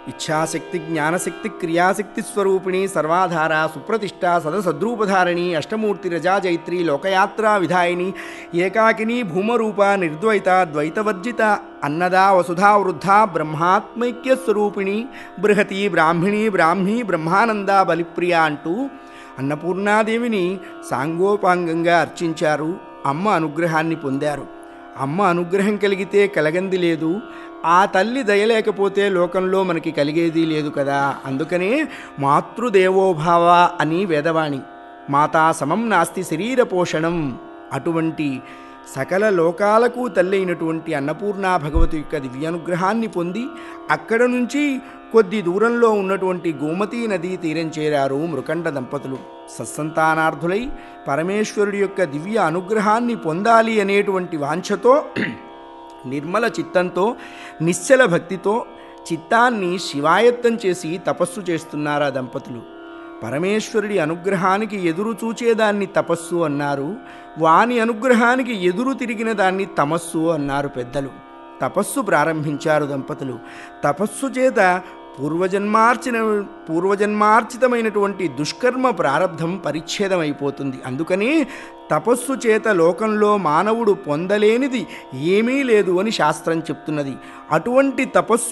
ఇచ్ఛాశక్తి జ్ఞానశక్తి క్రియాశక్తి స్వరూపిణి సర్వాధార సుప్రతిష్ట సదసద్రూపధారిణి అష్టమూర్తి రజాజైత్రి లోకయాత్రా విధాయిని ఏకాకిని భూమరూప నిర్ద్వైత ద్వైతవర్జిత అన్నదా వసుధా వృద్ధ బ్రహ్మాత్మైక్య స్వరూపిణి బృహతి బ్రాహ్మిణి బ్రాహ్మీ బ్రహ్మానంద బలిప్రియ అంటూ అన్నపూర్ణాదేవిని సాంగోపాంగంగా అర్చించారు అమ్మ అనుగ్రహాన్ని పొందారు అమ్మ అనుగ్రహం కలిగితే కలగంది లేదు ఆ తల్లి దయలేకపోతే లోకంలో మనకి కలిగేది లేదు కదా అందుకనే మాతృదేవోభావ అని వేదవాణి మాతా సమం నాస్తి శరీర పోషణం అటువంటి సకల లోకాలకు తల్లి అయినటువంటి అన్నపూర్ణ భగవతి యొక్క దివ్యానుగ్రహాన్ని పొంది అక్కడ నుంచి కొద్ది దూరంలో ఉన్నటువంటి గోమతీ నదీ తీరం చేరారు మృకండ దంపతులు సత్సంతానార్థులై పరమేశ్వరుడి యొక్క దివ్య అనుగ్రహాన్ని పొందాలి అనేటువంటి వాంఛతో నిర్మల చిత్తంతో నిశ్చల భక్తితో చిత్తాన్ని శివాయత్తం చేసి తపస్సు చేస్తున్నారు ఆ దంపతులు పరమేశ్వరుడి అనుగ్రహానికి ఎదురు చూచేదాన్ని తపస్సు అన్నారు వాని అనుగ్రహానికి ఎదురు తిరిగిన దాన్ని తమస్సు అన్నారు పెద్దలు తపస్సు ప్రారంభించారు దంపతులు తపస్సు చేత పూర్వజన్మార్చిన పూర్వజన్మార్చితమైనటువంటి దుష్కర్మ ప్రారంధం పరిచ్ఛేదం అయిపోతుంది అందుకని తపస్సు చేత లోకంలో మానవుడు పొందలేనిది ఏమీ లేదు అని శాస్త్రం చెప్తున్నది అటువంటి తపస్సు